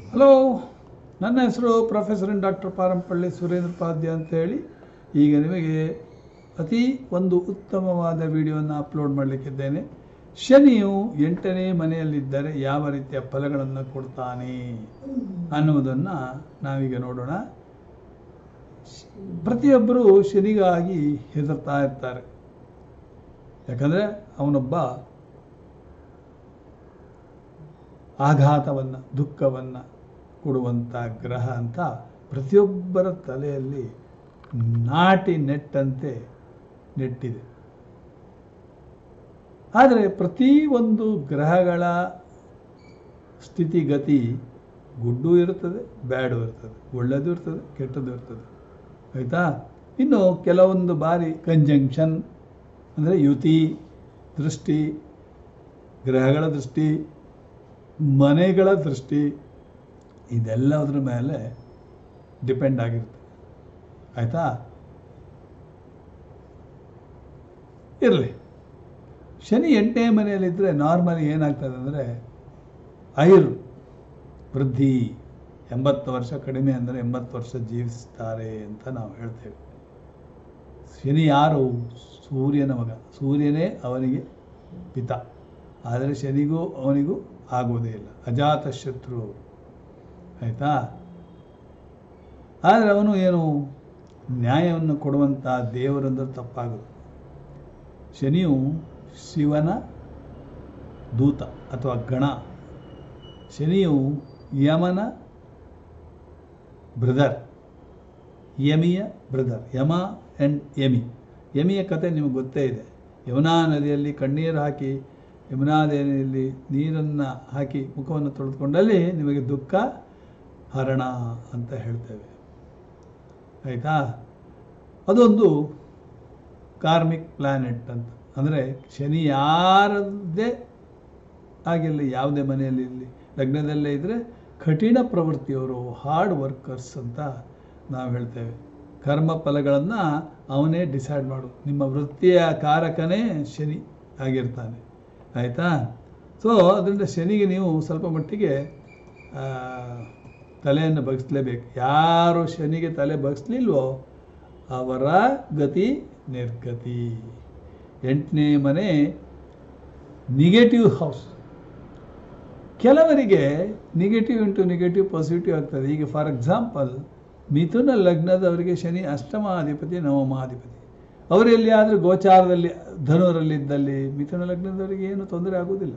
hello ನನ್ನ ಹೆಸರು professor doctor Parampalli Surendra Padya ಅಂತ ಹೇಳಿ ಈಗ ನಿಮಗೆ ಅತಿ ಒಂದು ಉತ್ತಮವಾದ ವಿಡಿಯೋವನ್ನು ಅಪ್ಲೋಡ್ ಮಾಡಲಿಕ್ಕಿದ್ದೇನೆ ಶನಿಯು ಎಂಟನೇ ಮನೆಯಲ್ಲಿದ್ದರೆ ಯಾವ ರೀತಿಯ ಫಲಗಳನ್ನು ಕೊಡ್ತಾನೆ ಅನ್ನುವುದನ್ನು ನಾವೀಗ ನೋಡೋಣ ಪ್ರತಿಯೊಬ್ಬರು ಶನಿಗಾಗಿ ಹೆದರ್ತಾ ಇರ್ತಾರೆ ಯಾಕಂದರೆ ಅವನೊಬ್ಬ ಆಘಾತವನ್ನು ದುಃಖವನ್ನು ಕೊಡುವಂಥ ಗ್ರಹ ಅಂತ ಪ್ರತಿಯೊಬ್ಬರ ತಲೆಯಲ್ಲಿ ನಾಟಿ ನೆಟ್ಟಂತೆ ನೆಟ್ಟಿದೆ ಆದರೆ ಪ್ರತಿ ಒಂದು ಗ್ರಹಗಳ ಸ್ಥಿತಿಗತಿ ಗುಡ್ಡು ಇರ್ತದೆ ಬ್ಯಾಡು ಇರ್ತದೆ ಒಳ್ಳೆಯದು ಇರ್ತದೆ ಕೆಟ್ಟದ್ದು ಇರ್ತದೆ ಆಯಿತಾ ಇನ್ನು ಕೆಲವೊಂದು ಬಾರಿ ಕಂಜಂಕ್ಷನ್ ಅಂದರೆ ಯುತಿ ದೃಷ್ಟಿ ಗ್ರಹಗಳ ದೃಷ್ಟಿ ಮನೆಗಳ ದೃಷ್ಟಿ ಇದೆಲ್ಲದರ ಮೇಲೆ ಡಿಪೆಂಡ್ ಆಗಿರುತ್ತೆ ಆಯಿತಾ ಇರಲಿ ಶನಿ ಎಂಟನೇ ಮನೆಯಲ್ಲಿದ್ದರೆ ನಾರ್ಮಲಿ ಏನಾಗ್ತದೆ ಅಂದರೆ ಐರು ವೃದ್ಧಿ ಎಂಬತ್ತು ವರ್ಷ ಕಡಿಮೆ ಅಂದರೆ ಎಂಬತ್ತು ವರ್ಷ ಜೀವಿಸ್ತಾರೆ ಅಂತ ನಾವು ಹೇಳ್ತೇವೆ ಶನಿ ಯಾರು ಸೂರ್ಯನ ಮಗ ಸೂರ್ಯನೇ ಅವನಿಗೆ ಪಿತ ಆದರೆ ಶನಿಗೂ ಅವನಿಗೂ ಆಗುವುದೇ ಇಲ್ಲ ಅಜಾತ ಶತ್ರು ಆಯಿತಾ ಆದರೆ ಅವನು ಏನು ನ್ಯಾಯವನ್ನು ಕೊಡುವಂಥ ದೇವರೆಂದ್ರೆ ತಪ್ಪಾಗುತ್ತೆ ಶನಿಯು ಶಿವನ ದೂತ ಅಥವಾ ಗಣ ಶನಿಯು ಯಮನ ಬ್ರದರ್ ಯಮಿಯ ಬ್ರದರ್ ಯಮ ಆ್ಯಂಡ್ ಯಮಿ ಯಮಿಯ ಕತೆ ನಿಮಗೆ ಗೊತ್ತೇ ಇದೆ ಯಮುನಾ ನದಿಯಲ್ಲಿ ಕಣ್ಣೀರು ಹಾಕಿ ಯಮುನಾ ನದಿಯಲ್ಲಿ ನೀರನ್ನು ಹಾಕಿ ಮುಖವನ್ನು ತೊಳೆದುಕೊಂಡಲ್ಲಿ ನಿಮಗೆ ದುಃಖ ಹರಣ ಅಂತ ಹೇಳ್ತೇವೆ ಆಯಿತಾ ಅದೊಂದು ಕಾರ್ಮಿಕ್ ಪ್ಲ್ಯಾನೆಟ್ ಅಂತ ಅಂದರೆ ಶನಿ ಯಾರದ್ದೇ ಆಗಿರಲಿ ಯಾವುದೇ ಮನೆಯಲ್ಲಿ ಇರಲಿ ಲಗ್ನದಲ್ಲೇ ಇದ್ದರೆ ಕಠಿಣ ಪ್ರವೃತ್ತಿಯವರು ಹಾರ್ಡ್ ವರ್ಕರ್ಸ್ ಅಂತ ನಾವು ಹೇಳ್ತೇವೆ ಕರ್ಮ ಫಲಗಳನ್ನು ಅವನೇ ಡಿಸೈಡ್ ಮಾಡು ನಿಮ್ಮ ವೃತ್ತಿಯ ಕಾರಕನೇ ಶನಿ ಆಗಿರ್ತಾನೆ ಆಯಿತಾ ಸೊ ಅದರಿಂದ ಶನಿಗೆ ನೀವು ಸ್ವಲ್ಪ ಮಟ್ಟಿಗೆ ಆ, ತಲೆಯನ್ನು ಬಗ್ಸ್ಲೇಬೇಕು ಯಾರು ಶನಿಗೆ ತಲೆ ಬಗ್ಸ್ಲಿಲ್ವೋ ಅವರ ಗತಿ ನಿರ್ಗತಿ ಎಂಟನೇ ಮನೆ ನಿಗೆಟಿವ್ ಹೌಸ್ ಕೆಲವರಿಗೆ ನೆಗೆಟಿವ್ ಇಂಟು ನೆಗೆಟಿವ್ ಪಾಸಿಟಿವ್ ಆಗ್ತದೆ ಈಗ ಫಾರ್ ಎಕ್ಸಾಂಪಲ್ ಮಿಥುನ ಲಗ್ನದವರಿಗೆ ಶನಿ ಅಷ್ಟಮಾಧಿಪತಿ ನವಮಾಧಿಪತಿ ಅವರು ಎಲ್ಲಿಯಾದರೂ ಗೋಚಾರದಲ್ಲಿ ಧನುರಲ್ಲಿದ್ದಲ್ಲಿ ಮಿಥುನ ಲಗ್ನದವರಿಗೆ ಏನು ತೊಂದರೆ ಆಗುವುದಿಲ್ಲ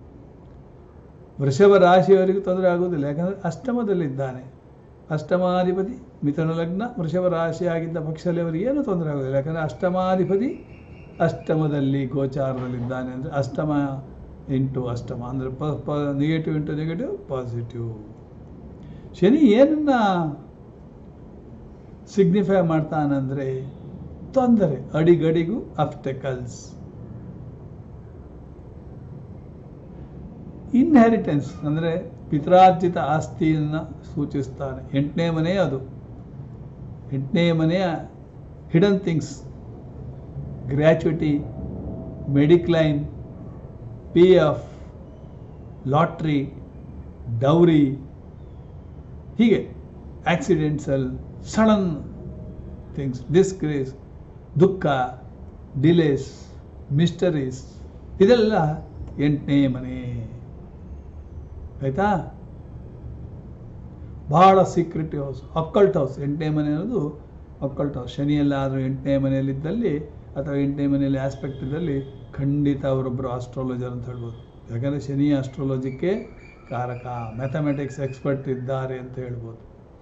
ವೃಷಭ ರಾಶಿಯವರಿಗೂ ತೊಂದರೆ ಆಗುವುದಿಲ್ಲ ಯಾಕಂದರೆ ಅಷ್ಟಮದಲ್ಲಿದ್ದಾನೆ ಅಷ್ಟಮಾಧಿಪತಿ ಮಿಥುನ ಲಗ್ನ ವೃಷಭ ರಾಶಿ ಆಗಿದ್ದ ಪಕ್ಷದಲ್ಲಿ ಅವರಿಗೆ ಏನು ತೊಂದರೆ ಆಗೋದಿಲ್ಲ ಯಾಕಂದರೆ ಅಷ್ಟಮಾಧಿಪತಿ ಅಷ್ಟಮದಲ್ಲಿ ಗೋಚಾರದಲ್ಲಿದ್ದಾನೆ ಅಂದರೆ ಅಷ್ಟಮ ಇಂಟು ಅಷ್ಟಮ ಅಂದರೆ ಪ ಪ negative into negative positive Shani ಏನನ್ನ ಸಿಗ್ನಿಫೈ ಮಾಡ್ತಾನಂದರೆ ತೊಂದರೆ ಅಡಿಗಡಿಗೂ ಅಬ್ಸ್ಟೆಕಲ್ಸ್ ಇನ್ಹೆರಿಟೆನ್ಸ್ ಅಂದರೆ ಪಿತ್ರಾರ್ಜಿತ ಆಸ್ತಿಯನ್ನು ಸೂಚಿಸ್ತಾನೆ ಎಂಟನೇ ಮನೆ ಅದು ಎಂಟನೇ ಮನೆಯ hidden things gratuity mediclaim P F lottery dowry ಹೀಗೆ ಆಕ್ಸಿಡೆಂಟ್ಸಲ್ ಸಡನ್ ಥಿಂಗ್ಸ್ ಡಿಸ್ಗ್ರೇಸ್ ದುಃಖ ಡಿಲೇಸ್ ಮಿಸ್ಟರೀಸ್ ಇದೆಲ್ಲ ಎಂಟನೇ ಮನೆ ಆಯಿತಾ ಭಾಳ ಸೀಕ್ರೆಟಿವ್ ಹೌಸ್ ಅಕ್ಕಲ್ಟ್ ಹೌಸ್ ಎಂಟನೇ ಮನೆ ಅನ್ನೋದು ಅಕ್ಕಲ್ಟ್ ಹೌಸ್ ಶನಿಯಲ್ಲಾದರೂ ಎಂಟನೇ ಮನೆಯಲ್ಲಿದ್ದಲ್ಲಿ ಅಥವಾ ಎಂಟನೇ ಮನೆಯಲ್ಲಿ ಆಸ್ಪೆಕ್ಟ್ ಇದ್ದಲ್ಲಿ ಖಂಡಿತ ಅವರೊಬ್ಬರು ಆಸ್ಟ್ರಾಲಜರ್ ಅಂತ ಹೇಳ್ಬೋದು ಯಾಕಂದರೆ ಶನಿ ಆಸ್ಟ್ರಾಲಜಿಕ್ಕೆ ಕಾರಕ ಮ್ಯಾಥಮೆಟಿಕ್ಸ್ ಎಕ್ಸ್ಪರ್ಟ್ ಇದ್ದಾರೆ ಅಂತ ಹೇಳ್ಬೋದು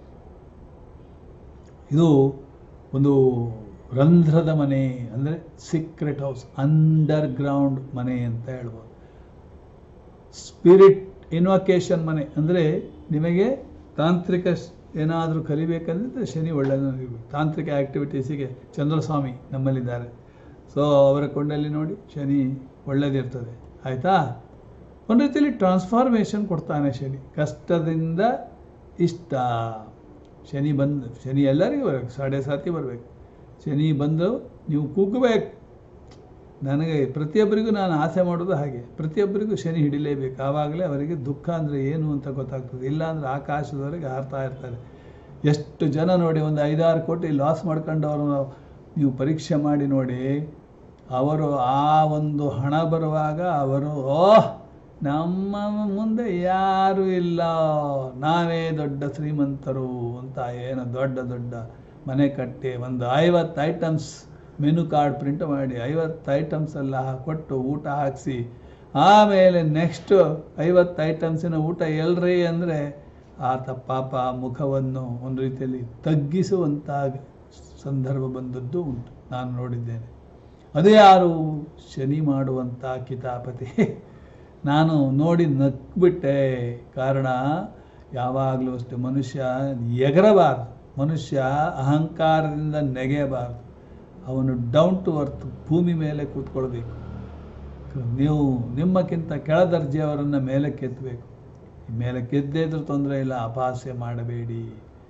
ಇದು ಒಂದು ರಂಧ್ರದ ಮನೆ ಅಂದರೆ ಸೀಕ್ರೆಟ್ ಹೌಸ್ ಅಂಡರ್ ಗ್ರೌಂಡ್ ಮನೆ ಅಂತ ಹೇಳ್ಬೋದು ಸ್ಪಿರಿಟ್ ಇನ್ವಕೇಶನ್ ಮನೆ ಅಂದರೆ ನಿಮಗೆ ತಾಂತ್ರಿಕ ಏನಾದರೂ ಕಲಿಬೇಕಂದ್ರೆ ಶನಿ ಒಳ್ಳೆಯದು ತಾಂತ್ರಿಕ ಆ್ಯಕ್ಟಿವಿಟೀಸಿಗೆ ಚಂದ್ರಸ್ವಾಮಿ ನಮ್ಮಲ್ಲಿದ್ದಾರೆ ಸೊ ಅವರ ಕೊಂಡಲ್ಲಿ ನೋಡಿ ಶನಿ ಒಳ್ಳೆಯದಿರ್ತದೆ ಆಯಿತಾ ಒಂದು ರೀತಿಯಲ್ಲಿ ಟ್ರಾನ್ಸ್ಫಾರ್ಮೇಷನ್ ಕೊಡ್ತಾನೆ ಶನಿ ಕಷ್ಟದಿಂದ ಇಷ್ಟ ಶನಿ ಬಂದು ಶನಿ ಎಲ್ಲರಿಗೂ ಬರಬೇಕು ಸಾಡೆ ಸಾತಿ ಬರಬೇಕು ಶನಿ ಬಂದು ನೀವು ಕೂಗಬೇಕು ನನಗೆ ಪ್ರತಿಯೊಬ್ಬರಿಗೂ ನಾನು ಆಸೆ ಮಾಡೋದು ಹಾಗೆ ಪ್ರತಿಯೊಬ್ಬರಿಗೂ ಶನಿ ಹಿಡಿಲೇಬೇಕು ಆವಾಗಲೇ ಅವರಿಗೆ ದುಃಖ ಅಂದರೆ ಏನು ಅಂತ ಗೊತ್ತಾಗ್ತದೆ ಇಲ್ಲಾಂದರೆ ಆಕಾಶದವರೆಗೆ ಹಾರ್ತಾ ಇರ್ತಾರೆ ಎಷ್ಟು ಜನ ನೋಡಿ ಒಂದು ಐದಾರು ಕೋಟಿ ಲಾಸ್ ಮಾಡ್ಕೊಂಡವರು ನೀವು ಪರೀಕ್ಷೆ ಮಾಡಿ ನೋಡಿ ಅವರು ಆ ಒಂದು ಹಣ ಬರುವಾಗ ಅವರು ಓಹ್ ನಮ್ಮ ಮುಂದೆ ಯಾರೂ ಇಲ್ಲ ನಾವೇ ದೊಡ್ಡ ಶ್ರೀಮಂತರು ಅಂತ ಏನು ದೊಡ್ಡ ದೊಡ್ಡ ಮನೆ ಕಟ್ಟಿ ಒಂದು ಐವತ್ತು ಐಟಮ್ಸ್ ಮೆನು ಕಾರ್ಡ್ ಪ್ರಿಂಟ್ ಮಾಡಿ ಐವತ್ತು ಐಟಮ್ಸ್ ಎಲ್ಲ ಕೊಟ್ಟು ಊಟ ಹಾಕಿಸಿ ಆಮೇಲೆ ನೆಕ್ಸ್ಟ್ ಐವತ್ತು ಐಟಮ್ಸಿನ ಊಟ ಎಲ್ರಿ ಅಂದರೆ ಆತ ಪಾಪ ಮುಖವನ್ನು ಒಂದು ರೀತಿಯಲ್ಲಿ ತಗ್ಗಿಸುವಂಥ ಸಂದರ್ಭ ಬಂದದ್ದು ಉಂಟು ನಾನು ನೋಡಿದ್ದೇನೆ ಅದು ಯಾರು ಶನಿ ಮಾಡುವಂಥ ಕಿತಾಪತಿ ನಾನು ನೋಡಿ ನಕ್ಬಿಟ್ಟೆ ಕಾರಣ ಯಾವಾಗಲೂ ಅಷ್ಟೇ ಮನುಷ್ಯ ಎಗರಬಾರ್ದು ಮನುಷ್ಯ ಅಹಂಕಾರದಿಂದ ನೆಗೆಯಬಾರ್ದು ಅವನು ಡೌನ್ ಟು ಅರ್ತ್ ಭೂಮಿ ಮೇಲೆ ಕೂತ್ಕೊಳ್ಬೇಕು ನೀವು ನಿಮ್ಮಕ್ಕಿಂತ ಕೆಳ ದರ್ಜೆಯವರನ್ನು ಮೇಲಕ್ಕೆ ಎತ್ತಬೇಕು ಮೇಲಕ್ಕೆ ಎದ್ದೇ ಇದ್ರೂ ತೊಂದರೆ ಇಲ್ಲ ಅಪಹಾಸ್ಯ ಮಾಡಬೇಡಿ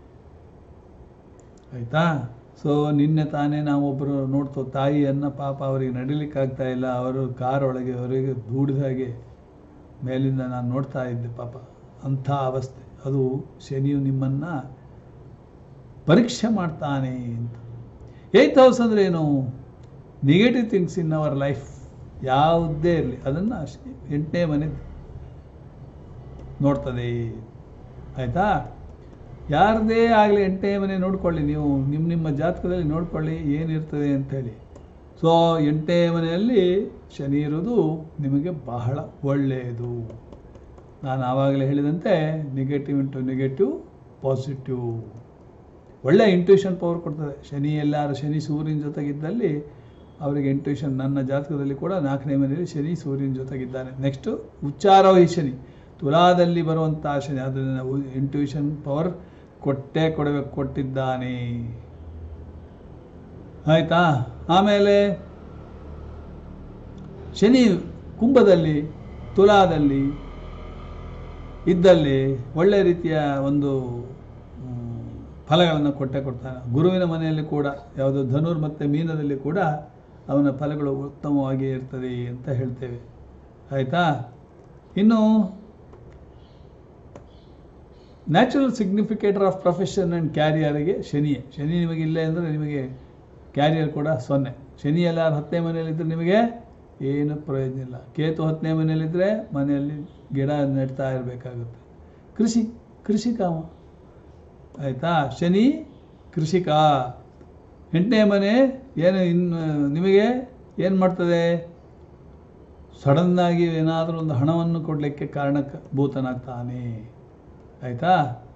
ಆಯಿತಾ ಸೊ ನಿನ್ನೆ ತಾನೇ ನಾವೊಬ್ಬರು ನೋಡ್ತೋ ತಾಯಿಯನ್ನು ಪಾಪ ಅವರಿಗೆ ನಡಿಲಿಕ್ಕಾಗ್ತಾ ಇಲ್ಲ ಅವರು ಕಾರ್ ಒಳಗೆ ಅವರಿಗೆ ದೂಡಿದ ಹಾಗೆ ಮೇಲಿಂದ ನಾನು ನೋಡ್ತಾ ಇದ್ದೆ ಪಾಪ ಅಂಥ ಅವಸ್ಥೆ ಅದು ಶನಿಯು ನಿಮ್ಮನ್ನು ಪರೀಕ್ಷೆ ಮಾಡ್ತಾನೆ ಅಂತ ಏಯ್ತ್ ಹೌಸ್ ಅಂದರೆ ಏನು negative things in our life ಯಾವುದೇ ಇರಲಿ ಅದನ್ನು ಎಂಟನೇ ಮನೆ ನೋಡ್ತದೆ ಆಯಿತಾ ಯಾರದೇ ಆಗಲಿ ಎಂಟನೇ ಮನೆ ನೋಡ್ಕೊಳ್ಳಿ ನೀವು ನಿಮ್ಮ ನಿಮ್ಮ ಜಾತಕದಲ್ಲಿ ನೋಡ್ಕೊಳ್ಳಿ ಏನಿರ್ತದೆ ಅಂಥೇಳಿ ಸೊ ಎಂಟನೇ ಮನೆಯಲ್ಲಿ ಶನಿ ಇರೋದು ನಿಮಗೆ ಬಹಳ ಒಳ್ಳೆಯದು ನಾನು ಆವಾಗಲೇ ಹೇಳಿದಂತೆ ನೆಗೆಟಿವ್ ಇಂಟು ನೆಗೆಟಿವ್ ಪಾಸಿಟಿವ್ ಒಳ್ಳೆ ಇಂಟ್ಯೂಷನ್ ಪವರ್ ಕೊಡ್ತದೆ ಶನಿ ಎಲ್ಲಾರು ಶನಿ ಸೂರ್ಯನ ಜೊತೆಗಿದ್ದಲ್ಲಿ ಅವರಿಗೆ ಇಂಟ್ಯೂಷನ್ ನನ್ನ ಜಾತಕದಲ್ಲಿ ಕೂಡ ನಾಲ್ಕನೇ ಮನೆಯಲ್ಲಿ ಶನಿ ಸೂರ್ಯನ ಜೊತೆಗಿದ್ದಾನೆ ನೆಕ್ಸ್ಟು ಉಚ್ಚಾರೋಹಿ ಶನಿ ತುಲಾದಲ್ಲಿ ಬರುವಂಥ ಶನಿ ಅದನ್ನು ಇಂಟ್ಯೂಷನ್ ಪವರ್ ಕೊಟ್ಟೇ ಕೊಡಬೇಕು ಕೊಟ್ಟಿದ್ದಾನೆ ಆಯಿತಾ ಆಮೇಲೆ ಶನಿ ಕುಂಭದಲ್ಲಿ ತುಲಾದಲ್ಲಿ ಇದ್ದಲ್ಲಿ ಒಳ್ಳೆ ರೀತಿಯ ಒಂದು ಫಲಗಳನ್ನು ಕೊಟ್ಟೆ ಕೊಡ್ತಾನೆ ಗುರುವಿನ ಮನೆಯಲ್ಲಿ ಕೂಡ ಯಾವುದು ಧನುರ್ ಮತ್ತು ಮೀನದಲ್ಲಿ ಕೂಡ ಅವನ ಫಲಗಳು ಉತ್ತಮವಾಗಿ ಇರ್ತದೆ ಅಂತ ಹೇಳ್ತೇವೆ ಆಯಿತಾ ಇನ್ನು natural significator of profession and ಕ್ಯಾರಿಯರಿಗೆ ಶನಿಯೇ ಶನಿ ನಿಮಗೆ ಇಲ್ಲ ಅಂದರೆ ನಿಮಗೆ ಕ್ಯಾರಿಯರ್ ಕೂಡ ಸೊನ್ನೆ ಶನಿ ಎಲ್ಲಾರು ಹತ್ತನೇ ಮನೆಯಲ್ಲಿದ್ದರೆ ನಿಮಗೆ ಏನು ಪ್ರಯೋಜನ ಇಲ್ಲ ಕೇತು ಹತ್ತನೇ ಮನೆಯಲ್ಲಿದ್ದರೆ ಮನೆಯಲ್ಲಿ ಗಿಡ ನೆಡ್ತಾ ಇರಬೇಕಾಗುತ್ತೆ ಕೃಷಿ ಕೃಷಿಕಾಮ ಆಯಿತಾ ಶನಿ ಕೃಷಿಕ ಎಂಟನೇ ಮನೆ ಏನು ಇನ್ನು ನಿಮಗೆ ಏನು ಮಾಡ್ತದೆ ಸಡನ್ನಾಗಿ ಏನಾದರೂ ಒಂದು ಹಣವನ್ನು ಕೊಡಲಿಕ್ಕೆ ಕಾರಣಕ್ಕೆ ಭೂತನಾಗ್ತಾನೆ ಆಯಿತಾ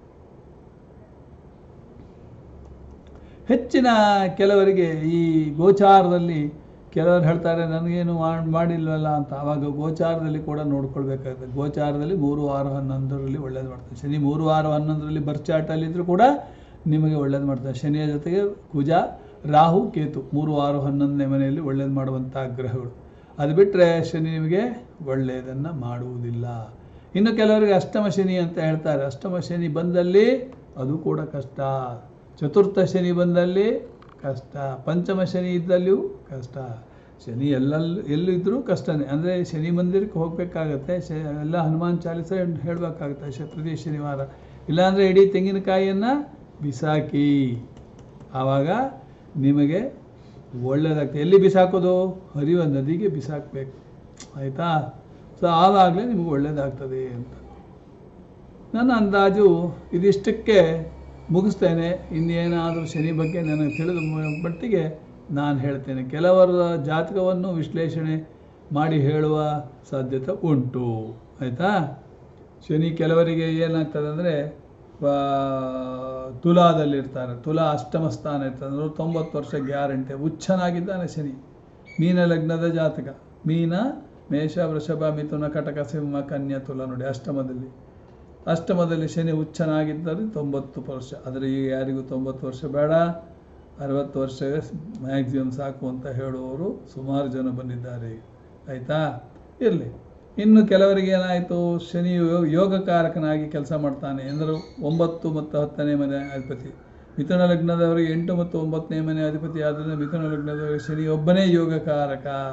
ಹೆಚ್ಚಿನ ಕೆಲವರಿಗೆ ಈ ಗೋಚಾರದಲ್ಲಿ ಕೆಲವರು ಹೇಳ್ತಾರೆ ನನಗೇನು ಮಾಡ್- ಮಾಡಿಲ್ವಲ್ಲ ಅಂತ ಆವಾಗ ಗೋಚಾರದಲ್ಲಿ ಕೂಡ ನೋಡ್ಕೊಳ್ಬೇಕಾಗುತ್ತೆ ಗೋಚಾರದಲ್ಲಿ ಮೂರು ಆರು ಹನ್ನೊಂದರಲ್ಲಿ ಒಳ್ಳೇದು ಮಾಡ್ತಾರೆ ಶನಿ ಮೂರು ಆರು ಹನ್ನೊಂದರಲ್ಲಿ ಬರ್ಚಾಟಲ್ಲಿದ್ದರೂ ಕೂಡ ನಿಮಗೆ ಒಳ್ಳೇದು ಮಾಡ್ತಾರೆ ಶನಿಯ ಜೊತೆಗೆ ಕುಜ ರಾಹು ಕೇತು ಮೂರು ಆರು ಹನ್ನೊಂದನೇ ಮನೆಯಲ್ಲಿ ಒಳ್ಳೇದು ಮಾಡುವಂಥ ಗ್ರಹಗಳು ಅದು ಬಿಟ್ಟರೆ ಶನಿ ನಿಮಗೆ ಒಳ್ಳೆಯದನ್ನು ಮಾಡುವುದಿಲ್ಲ ಇನ್ನು ಕೆಲವರಿಗೆ ಅಷ್ಟಮ ಶನಿ ಅಂತ ಹೇಳ್ತಾರೆ ಅಷ್ಟಮ ಶನಿ ಬಂದಲ್ಲಿ ಅದು ಕೂಡ ಕಷ್ಟ ಚತುರ್ಥ ಶನಿ ಬಂದಲ್ಲಿ ಕಷ್ಟ ಪಂಚಮ ಶನಿ ಇದ್ದಲ್ಲಿಯೂ ಕಷ್ಟ ಶನಿ ಎಲ್ಲೆಲ್ಲೂ ಎಲ್ಲಿದ್ದರೂ ಕಷ್ಟನೇ ಅಂದರೆ ಶನಿ ಮಂದಿರಕ್ಕೆ ಹೋಗಬೇಕಾಗತ್ತೆ ಶ ಎಲ್ಲ ಹನುಮಾನ್ ಚಾಲಿಸ ಹೇಳಬೇಕಾಗುತ್ತೆ ಶ ಪ್ರತಿ ಶನಿವಾರ ಇಲ್ಲಾಂದರೆ ಇಡೀ ತೆಂಗಿನಕಾಯಿಯನ್ನು ಬಿಸಾಕಿ ಆವಾಗ ನಿಮಗೆ ಒಳ್ಳೆಯದಾಗ್ತದೆ ಎಲ್ಲಿ ಬಿಸಾಕೋದು ಹರಿಯುವ ನದಿಗೆ ಬಿಸಾಕಬೇಕು ಆಯಿತಾ ಸೊ ಆವಾಗಲೇ ನಿಮಗೆ ಒಳ್ಳೆಯದಾಗ್ತದೆ ಅಂತ ನನ್ನ ಅಂದಾಜು ಇದಿಷ್ಟಕ್ಕೆ ಮುಗಿಸ್ತೇನೆ ಇನ್ನೇನಾದರೂ ಶನಿ ಬಗ್ಗೆ ನನಗೆ ತಿಳಿದ ಮ- ಮಟ್ಟಿಗೆ ನಾನು ಹೇಳ್ತೇನೆ ಕೆಲವರ ಜಾತಕವನ್ನು ವಿಶ್ಲೇಷಣೆ ಮಾಡಿ ಹೇಳುವ ಸಾಧ್ಯತೆ ಉಂಟು ಆಯಿತಾ ಶನಿ ಕೆಲವರಿಗೆ ಏನಾಗ್ತದೆ ಅಂದರೆ ತುಲಾದಲ್ಲಿರ್ತಾರೆ ತುಲಾ ಅಷ್ಟಮ ಸ್ಥಾನ ಇರ್ತದೆ ಅಂದ್ರೆ ತೊಂಬತ್ತು ವರ್ಷ ಗ್ಯಾರಂಟಿ ಹುಚ್ಚನಾಗಿದ್ದಾನೆ ಶನಿ ಮೀನ ಲಗ್ನದ ಜಾತಕ ಮೀನ ಮೇಷ ವೃಷಭ ಮಿಥುನ ಕಟಕ ಸಿಂಹ ಕನ್ಯಾ ತುಲ ನೋಡಿ ಅಷ್ಟಮದಲ್ಲಿ ಅಷ್ಟಮದಲ್ಲಿ ಶನಿ ಹುಚ್ಚನಾಗಿದ್ದರೆ ತೊಂಬತ್ತು ವರ್ಷ ಆದರೆ ಈಗ ಯಾರಿಗೂ ತೊಂಬತ್ತು ವರ್ಷ ಬೇಡ ಅರವತ್ತು ವರ್ಷ ಮ್ಯಾಕ್ಸಿಮಮ್ ಸಾಕು ಅಂತ ಹೇಳುವವರು ಸುಮಾರು ಜನ ಬಂದಿದ್ದಾರೆ ಆಯಿತಾ ಇರಲಿ ಇನ್ನು ಕೆಲವರಿಗೆ ಏನಾಯಿತು ಶನಿ ಯೋ- ಯೋಗಕಾರಕನಾಗಿ ಕೆಲಸ ಮಾಡ್ತಾನೆ ಎಂದರು ಒಂಬತ್ತು ಮತ್ತು ಹತ್ತನೇ ಮನೆ ಅಧಿಪತಿ ಮಿಥುನ ಲಗ್ನದವರಿಗೆ ಎಂಟು ಮತ್ತು ಒಂಬತ್ತನೇ ಮನೆ ಅಧಿಪತಿ ಆದ್ದರಿಂದ ಮಿಥುನ ಲಗ್ನದವರಿಗೆ ಶನಿ ಒಬ್ಬನೇ ಯೋಗಕಾರಕ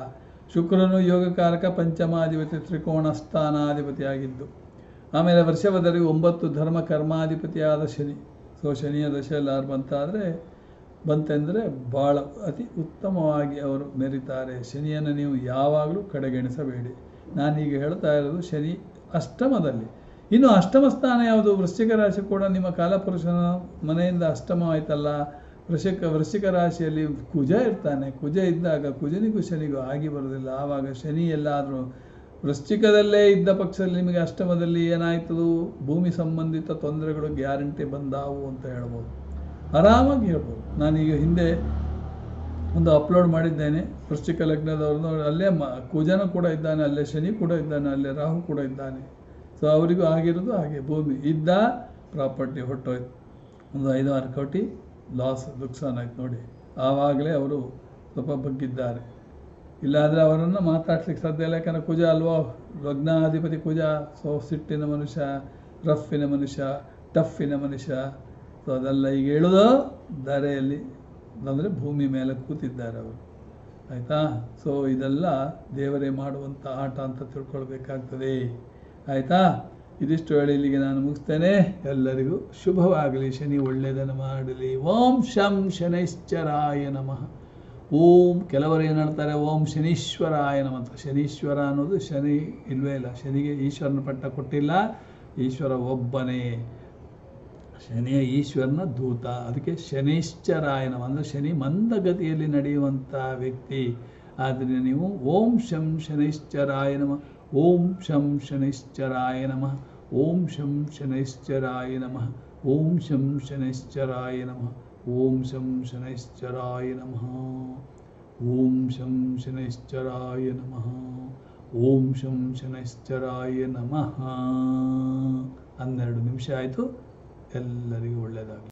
ಶುಕ್ರನು ಯೋಗಕಾರಕ ಪಂಚಮಾಧಿಪತಿ ತ್ರಿಕೋಣ ಸ್ಥಾನಾಧಿಪತಿಯಾಗಿದ್ದು ಆಮೇಲೆ ವರ್ಷವದರಿಗೆ ಒಂಬತ್ತು ಧರ್ಮ ಕರ್ಮಾಧಿಪತಿಯಾದ ಶನಿ ಸೊ ಶನಿಯ ದಶೆಯಲ್ಲಿ ಯಾರು ಬಂತಾದರೆ ಬಂತೆಂದರೆ ಭಾಳ ಅತಿ ಉತ್ತಮವಾಗಿ ಅವರು ಮೆರಿತಾರೆ ಶನಿಯನ್ನು ನೀವು ಯಾವಾಗಲೂ ಕಡೆಗಣಿಸಬೇಡಿ ನಾನೀಗ ಹೇಳ್ತಾ ಇರೋದು ಶನಿ ಅಷ್ಟಮದಲ್ಲಿ ಇನ್ನು ಅಷ್ಟಮ ಸ್ಥಾನ ಯಾವುದು ವೃಶ್ಚಿಕ ರಾಶಿ ಕೂಡ ನಿಮ್ಮ ಕಾಲಪುರುಷನ ಮನೆಯಿಂದ ಅಷ್ಟಮ ಆಯ್ತಲ್ಲ ವೃಶ್ಚಿಕ ವೃಶ್ಚಿಕ ರಾಶಿಯಲ್ಲಿ ಕುಜ ಇರ್ತಾನೆ ಕುಜ ಇದ್ದಾಗ ಕುಜನಿಗೂ ಶನಿಗೂ ಆಗಿ ಬರೋದಿಲ್ಲ ಆವಾಗ ಶನಿ ಎಲ್ಲಾದರೂ ವೃಶ್ಚಿಕದಲ್ಲೇ ಇದ್ದ ಪಕ್ಷದಲ್ಲಿ ನಿಮಗೆ ಅಷ್ಟಮದಲ್ಲಿ ಏನಾಯ್ತದು ಭೂಮಿ ಸಂಬಂಧಿತ ತೊಂದರೆಗಳು ಗ್ಯಾರಂಟಿ ಬಂದಾವು ಅಂತ ಹೇಳ್ಬೋದು ಆರಾಮಾಗಿ ಹೇಳ್ಬೋದು ನಾನೀಗ ಹಿಂದೆ ಒಂದು ಅಪ್ಲೋಡ್ ಮಾಡಿದ್ದೇನೆ ವೃಶ್ಚಿಕ ಲಗ್ನದವ್ರದ್ದು ಅಲ್ಲೇ ಮ ಕುಜನ ಕೂಡ ಇದ್ದಾನೆ ಅಲ್ಲೇ ಶನಿ ಕೂಡ ಇದ್ದಾನೆ ಅಲ್ಲೇ ರಾಹು ಕೂಡ ಇದ್ದಾನೆ ಸೊ ಅವರಿಗೂ ಆಗಿರೋದು ಹಾಗೆ ಭೂಮಿ ಇದ್ದ ಪ್ರಾಪರ್ಟಿ ಹೊಟ್ಟೋಯ್ತು ಒಂದು ಐದು ಆರು ಕೋಟಿ ಲಾಸ್ ನುಕ್ಸಾನ್ ಆಯ್ತು ನೋಡಿ ಆವಾಗಲೇ ಅವರು ಸ್ವಲ್ಪ ಬಗ್ಗಿದ್ದಾರೆ ಇಲ್ಲಾಂದರೆ ಅವರನ್ನು ಮಾತಾಡ್ಲಿಕ್ಕೆ ಸಾಧ್ಯ ಇಲ್ಲ ಯಾಕಂದರೆ ಕುಜ ಅಲ್ವೋ ಲಗ್ನಾಧಿಪತಿ ಕುಜ ಸೊ ಸಿಟ್ಟಿನ ಮನುಷ್ಯ ರಫಿನ ಮನುಷ್ಯ ಟಫಿನ ಮನುಷ್ಯ ಸೊ ಅದೆಲ್ಲ ಈಗ ಹೇಳೋದು ದಾರೆಯಲ್ಲಿ ಅಂದರೆ ಭೂಮಿ ಮೇಲೆ ಕೂತಿದ್ದಾರೆ ಅವರು ಆಯಿತಾ ಸೊ ಇದೆಲ್ಲ ದೇವರೇ ಮಾಡುವಂಥ ಆಟ ಅಂತ ತಿಳ್ಕೊಳ್ಬೇಕಾಗ್ತದೆ ಆಯಿತಾ ಇದಿಷ್ಟು ಹೇಳಿ ಇಲ್ಲಿಗೆ ನಾನು ಮುಗಿಸ್ತೇನೆ ಎಲ್ಲರಿಗೂ ಶುಭವಾಗಲಿ ಶನಿ ಒಳ್ಳೆಯದನ್ನು ಮಾಡಲಿ ಓಂ ಶಂ ಶನೈಶ್ಚರಾಯ ನಮಃ ಓಂ ಕೆಲವರು ಏನು ಹೇಳ್ತಾರೆ ಓಂ ಶನೀಶ್ವರಾಯ ನಮಃ ಅಂತ ಶನೀಶ್ವರ ಅನ್ನೋದು ಶನಿ ಇಲ್ವೇ ಇಲ್ಲ ಶನಿಗೆ ಈಶ್ವರನ ಪಟ್ಟ ಕೊಟ್ಟಿಲ್ಲ ಈಶ್ವರ ಒಬ್ಬನೇ ಶನಿಯ ಈಶ್ವರನ ದೂತ ಅದಕ್ಕೆ ಶನೈಶ್ಚರಾಯನ ಅಂದರೆ ಶನಿ ಮಂದಗತಿಯಲ್ಲಿ ನಡೆಯುವಂಥ ವ್ಯಕ್ತಿ ಆದರೆ ನೀವು ಓಂ ಶಂ ಶನೈಶ್ಚರಾಯ ನಮಃ ಓಂ ಶಂ ಶನೈಶ್ಚರಾಯ ನಮಃ ಓಂ ಶಂ ಶನೈಶ್ಚರಾಯ ನಮಃ ಓಂ ಶಂ ಶನೈಶ್ಚರಾಯ ನಮಃ ಓಂ ಶಂ ಶನೈಶ್ಚರಾಯ ನಮಃ ಓಂ ಶಂ ಶನೈಶ್ಚರಾಯ ನಮಃ ಓಂ ಶಂ ಶನೈಶ್ಚರಾಯ ನಮಃ ಹನ್ನೆರಡು ನಿಮಿಷ ಆಯಿತು ಎಲ್ಲರಿಗೂ ಒಳ್ಳೆಯದಾಗಲಿ